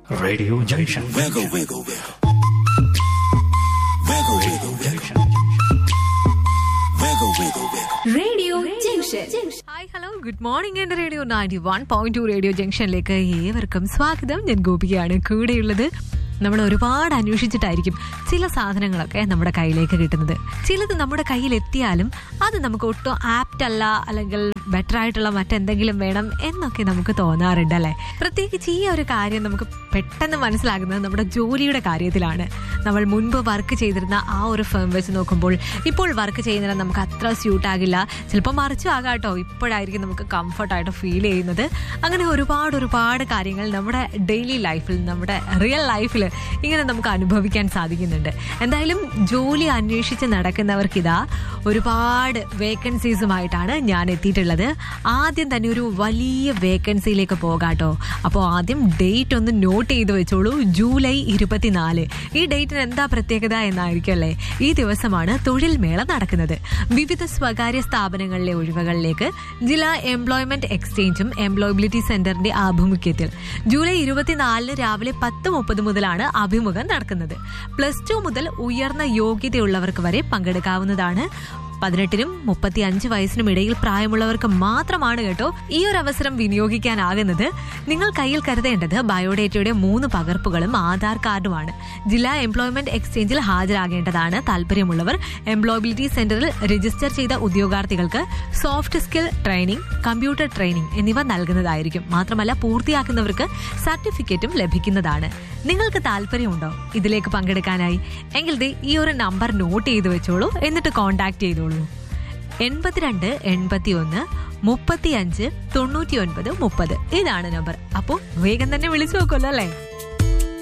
Radio Junction. Wiggle, wiggle, wiggle. Wiggle, wiggle, wiggle. Wiggle, wiggle, wiggle. Radio junction hi hello good morning എന്റെ radio ninety one point two radio ജംഗ്ഷനിലേക്ക് ഏവർക്കും സ്വാഗതം ഞാൻ ഗോപികയാണ് കൂടെയുള്ളത് നമ്മൾ ഒരുപാട് അന്വേഷിച്ചിട്ടായിരിക്കും ചില സാധനങ്ങളൊക്കെ നമ്മുടെ കയ്യിലേക്ക് കിട്ടുന്നത് ചിലത് നമ്മുടെ കയ്യിൽ എത്തിയാലും അത് നമുക്ക് ഒട്ടും ആപ്റ്റ് അല്ല അല്ലെങ്കിൽ ബെറ്റർ ആയിട്ടുള്ള മറ്റെന്തെങ്കിലും വേണം എന്നൊക്കെ നമുക്ക് തോന്നാറുണ്ട് അല്ലേ പ്രത്യേകിച്ച് ഈ ഒരു കാര്യം നമുക്ക് പെട്ടെന്ന് മനസ്സിലാകുന്നത് നമ്മുടെ ജോലിയുടെ കാര്യത്തിലാണ് നമ്മൾ മുൻപ് വർക്ക് ചെയ്തിരുന്ന ആ ഒരു ഫേം വെച്ച് നോക്കുമ്പോൾ ഇപ്പോൾ വർക്ക് ചെയ്യുന്നത് നമുക്ക് അത്ര സ്യൂട്ട് ആകില്ല ചിലപ്പോൾ മറിച്ചും ആകാട്ടോ ഇപ്പോഴായിരിക്കും നമുക്ക് കംഫർട്ടായിട്ട് ഫീൽ ചെയ്യുന്നത് അങ്ങനെ ഒരുപാട് ഒരുപാട് കാര്യങ്ങൾ നമ്മുടെ ഡെയിലി ലൈഫിൽ നമ്മുടെ റിയൽ ലൈഫിൽ ഇങ്ങനെ നമുക്ക് അനുഭവിക്കാൻ സാധിക്കുന്നുണ്ട് എന്തായാലും ജോലി അന്വേഷിച്ച് നടക്കുന്നവർക്കിതാ ഒരുപാട് വേക്കൻസീസുമായിട്ടാണ് ഞാൻ എത്തിയിട്ടുള്ളത് ആദ്യം തന്നെ ഒരു വലിയ വേക്കൻസിയിലേക്ക് പോകാട്ടോ അപ്പോൾ ആദ്യം ഡേറ്റ് ഒന്ന് നോട്ട് ചെയ്ത് വെച്ചോളൂ ജൂലൈ ഇരുപത്തിനാല് ഈ ഡേറ്റിന് എന്താ പ്രത്യേകത എന്നായിരിക്കും അല്ലേ ഈ ദിവസമാണ് തൊഴിൽ മേള നടക്കുന്നത് വിവിധ സ്വകാര്യ സ്ഥാപനങ്ങളിലെ ഒഴിവുകളിലേക്ക് ജില്ലാ എംപ്ലോയ്മെന്റ് എക്സ്ചേഞ്ചും എംപ്ലോയബിലിറ്റി സെന്ററിന്റെ ആഭിമുഖ്യത്തിൽ ജൂലൈ ഇരുപത്തിനാലിന് രാവിലെ പത്ത് മുപ്പത് മുതലാണ് അഭിമുഖം നടക്കുന്നത് പ്ലസ് ടു മുതൽ ഉയർന്ന യോഗ്യതയുള്ളവർക്ക് വരെ പങ്കെടുക്കാവുന്നതാണ് പതിനെട്ടിനും മുപ്പത്തി അഞ്ച് വയസ്സിനും ഇടയിൽ പ്രായമുള്ളവർക്ക് മാത്രമാണ് കേട്ടോ ഈ ഒരു അവസരം വിനിയോഗിക്കാനാകുന്നത് നിങ്ങൾ കയ്യിൽ കരുതേണ്ടത് ബയോഡേറ്റയുടെ മൂന്ന് പകർപ്പുകളും ആധാർ കാർഡുമാണ് ജില്ലാ എംപ്ലോയ്മെന്റ് എക്സ്ചേഞ്ചിൽ ഹാജരാകേണ്ടതാണ് താല്പര്യമുള്ളവർ എംപ്ലോയബിലിറ്റി സെന്ററിൽ രജിസ്റ്റർ ചെയ്ത ഉദ്യോഗാർത്ഥികൾക്ക് soft skill training computer training എന്നിവ നൽകുന്നതായിരിക്കും മാത്രമല്ല പൂർത്തിയാക്കുന്നവർക്ക് സർട്ടിഫിക്കറ്റും ലഭിക്കുന്നതാണ് നിങ്ങൾക്ക് താല്പര്യമുണ്ടോ ഇതിലേക്ക് പങ്കെടുക്കാനായി എങ്കിൽ ദേ ഈ ഒരു നമ്പർ നോട്ട് ചെയ്ത് വെച്ചോളൂ എന്നിട്ട് കോൺടാക്ട് ചെയ്തോളൂ എൺപത്തിരണ്ട് എൺപത്തി ഒന്ന് മുപ്പത്തി അഞ്ച് തൊണ്ണൂറ്റി ഒൻപത് മുപ്പത് ഇതാണ് നമ്പർ അപ്പോൾ വേഗം തന്നെ വിളിച്ചു നോക്കുമല്ലോ അല്ലേ